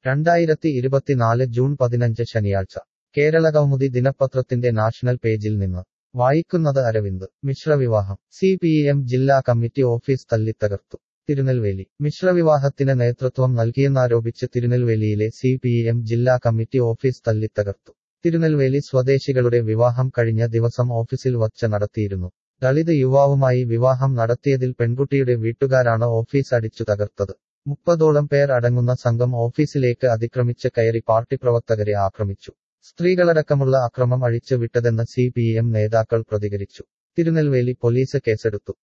രണ്ടായിരത്തി ഇരുപത്തിനാല് ജൂൺ പതിനഞ്ച് ശനിയാഴ്ച കേരളകൗമുദി ദിനപത്രത്തിന്റെ നാഷണൽ പേജിൽ നിന്ന് വായിക്കുന്നത് അരവിന്ദ് മിശ്രവിവാഹം സി പി എം ജില്ലാ കമ്മിറ്റി ഓഫീസ് തല്ലിത്തകർത്തു തിരുനെൽവേലി മിശ്രവിവാഹത്തിന് നേതൃത്വം നൽകിയെന്നാരോപിച്ച് തിരുനെൽവേലിയിലെ സി പി എം ജില്ലാ കമ്മിറ്റി ഓഫീസ് തല്ലിത്തകർത്തു തിരുനെൽവേലി സ്വദേശികളുടെ വിവാഹം കഴിഞ്ഞ ദിവസം ഓഫീസിൽ വച്ച് നടത്തിയിരുന്നു ദളിത് യുവാവുമായി വിവാഹം നടത്തിയതിൽ പെൺകുട്ടിയുടെ വീട്ടുകാരാണ് ഓഫീസ് അടിച്ചു തകർത്തത് മുപ്പതോളം പേർ അടങ്ങുന്ന സംഘം ഓഫീസിലേക്ക് അതിക്രമിച്ച് കയറി പാർട്ടി പ്രവർത്തകരെ ആക്രമിച്ചു സ്ത്രീകളടക്കമുള്ള അക്രമം അഴിച്ചു വിട്ടതെന്ന് സി പി എം നേതാക്കൾ പ്രതികരിച്ചു തിരുനെൽവേലി പോലീസ് കേസെടുത്തു